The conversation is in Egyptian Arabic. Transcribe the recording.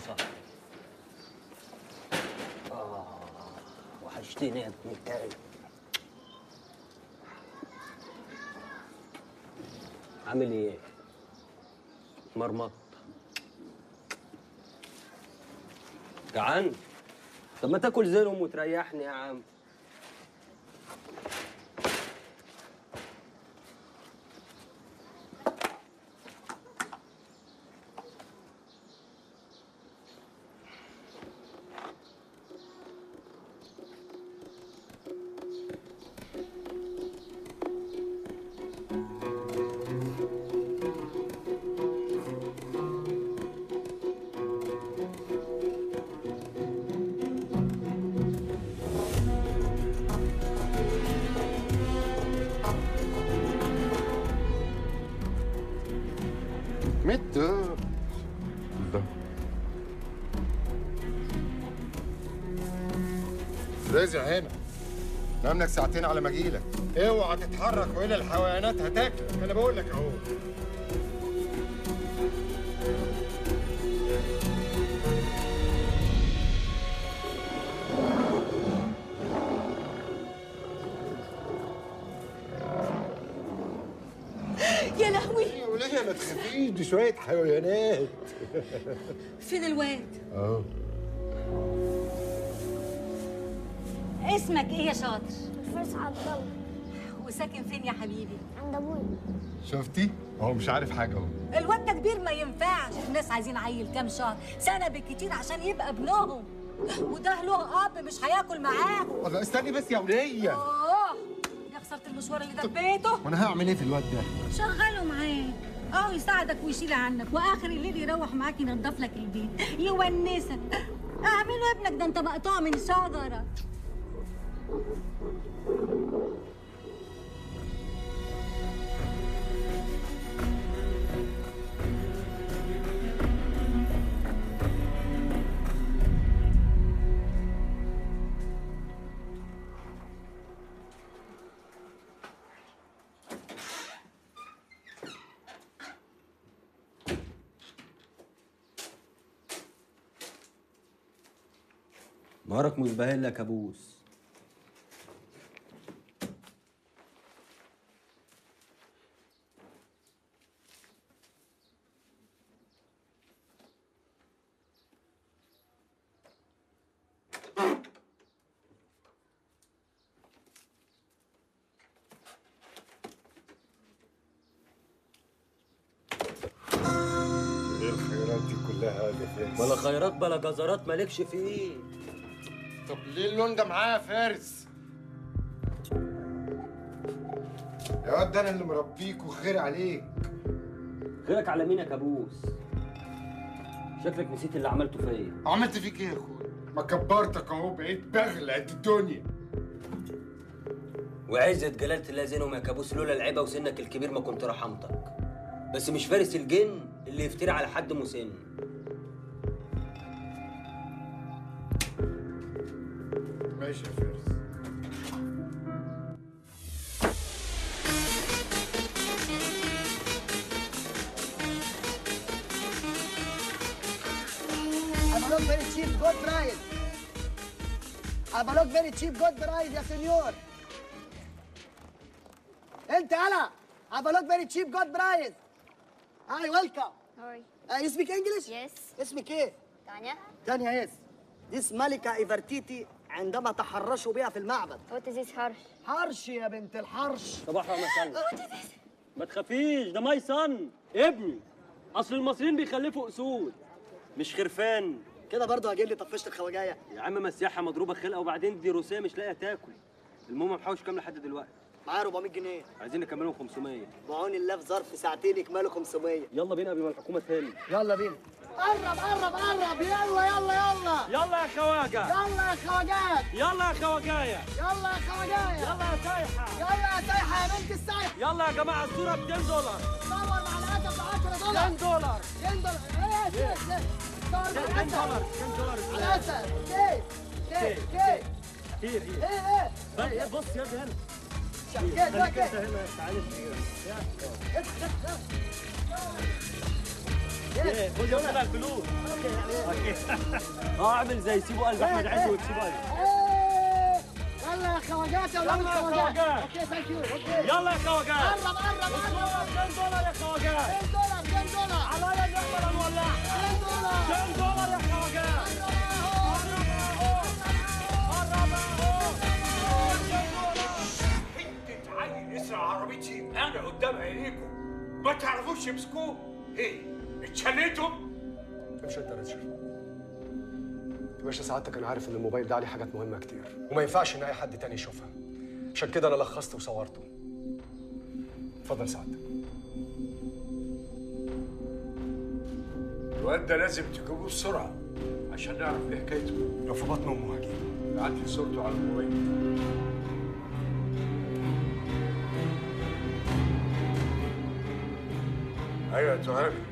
صاحبي آه وحشتني يا ابن الكلب عامل ايه؟ مرمط جعان؟ طب ما تاكل زينهم وتريحني يا عم مت ده رازع هنا نام لك ساعتين على ما اجيلك اوعى تتحرك والا الحيوانات هتاكلك انا بقول لك اهو يا لهوي يا وليه ما تخافيش دي شويه حيوانات فين الواد اهو اسمك ايه يا شاطر فارس عبد الله وساكن فين يا حبيبي عند ابويا شفتي هو مش عارف حاجه اهو الواد ده كبير ما ينفعش الناس عايزين عيل كام شهر سنه بالكتير عشان يبقى ابنهم وده له اب مش هياكل معاهم والله استني بس يا وليه اوه يا خساره المشوار اللي دبيته وانا هعمل ايه في الواد ده شغله معاه اه يساعدك ويشيل عنك واخر الليل يروح معاك ينضف لك البيت يونسك اعمله ابنك ده انت مقطوع من شجره نهارك مزبهل لك ابوس ايه الخيرات دي كلها يا فارس بلا خيرات بلا جزرات مالكش فيه طب ليه اللون ده معايا يا فارس يا واد ده انا اللي مربيك وخير عليك غيرك على مين يا كابوس شكلك نسيت اللي عملته فيا عملت فيك ايه يا اخويا ما كبرتك اهو بقيت بغلى قد الدنيا وعزة جلالة الله زينهم يا كابوس لولا العيبة وسنك الكبير ما كنت رحمتك بس مش فارس الجن اللي يفتري على حد مسن ماشي يا فارس Avalok very cheap, good price. Avalok very cheap, good price يا سنيور. انت هلا. Avalok very cheap, good price. Hi, welcome. هاي Uh, you speak English? يس اسمك ايه؟ تانيا تانيا يس. This ملكة إيفرتيتي عندما تحرشوا بها في المعبد. وات از هارش حرش يا بنت الحرش. صباح ومساء ما تخافيش ده ماي صن ابني اصل المصريين بيخلفوا اسود مش خرفان كده برضه هجيب لي طفشت الخواجايه. يا عم مسيحه مضروبه خلقه وبعدين دي روسيه مش لاقيه تاكل المهم محوش كام لحد دلوقتي معايا 400 جنيه. عايزين نكملهم 500 بعون الله في ظرف ساعتين يكملوا 500. يلا بينا قبل ما الحكومه تهل يلا بينا. قرب قرب قرب يلا يلا يلا. يلا يا خواجه يلا يا خواجات. يلا يا خواجايه يلا يا خواجايه. يلا يا سايحه يلا يا سايحه يا بنت السايحه يلا يا جماعه الصوره ب 200 دولار صور مع الاسد ب 10 دولار 10 دولار 10 دولار ايه ايه ايه صور مع 10 دولار الاسد 10 دولار على الاسد كيف كيف كيف كتير هي ايه ايه بس بص يا ابني هنا كيف خليك انت كيف هنا تعالى إيه، خد يلا بقى الفلوس اوكي اه اعمل زي سيبوا قلب احمد عز وتسيبوا قلب يلا يا خواجات يا يلا يا خواجات. اوكي ثانك يو اوكي يلا يا خواجات قرب قرب قرب 2 دولار يا خواجات 10 دولار 10 دولار عليا نقدر نولع 10 دولار 2 دولار يا خواجات حتة عيل يسرق عربيتي انا قدام عينيكم ما تعرفوش تمسكوه ايه اتشليتم امشي انت يا ريتشارد يا باشا سعادتك انا عارف ان الموبايل ده عليه حاجات مهمه كتير وما ينفعش ان اي حد تاني يشوفها عشان كده انا لخصت وصورته اتفضل سعادتك الواد ده لازم تجيبوه بسرعة عشان نعرف ايه حكايته لو في بطن امه هجيبه بعت لي صورته على الموبايل ايوه يا تهامي